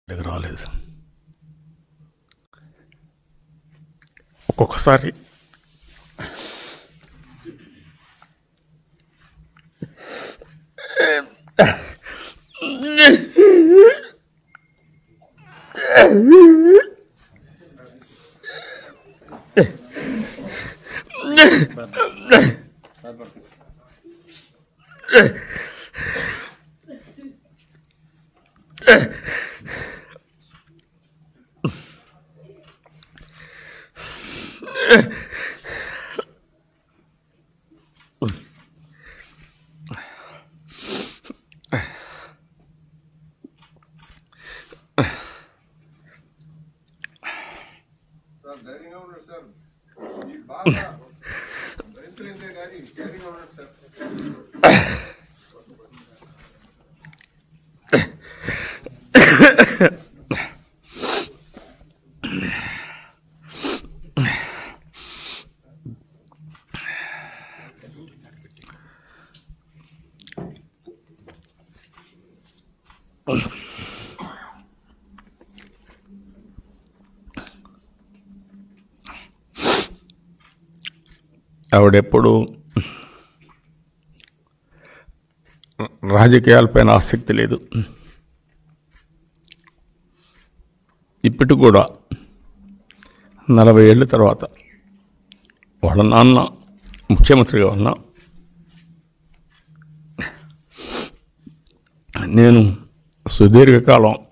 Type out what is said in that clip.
దగ్గర రాలేదు ఒక్కొక్కసారి సార్ ధైర్యంగా ఉన్నాడు సార్ ఈ బాగా భరించలేదే కానీ ధైర్యంగా ఉన్నాడు సార్ ఆవిడెప్పుడు రాజకీయాలపైన ఆసక్తి లేదు ఇప్పటికి కూడా నలభై ఏళ్ళ తర్వాత వాళ్ళ నాన్న ముఖ్యమంత్రిగా ఉన్నా నేను సుదీర్ఘకాలం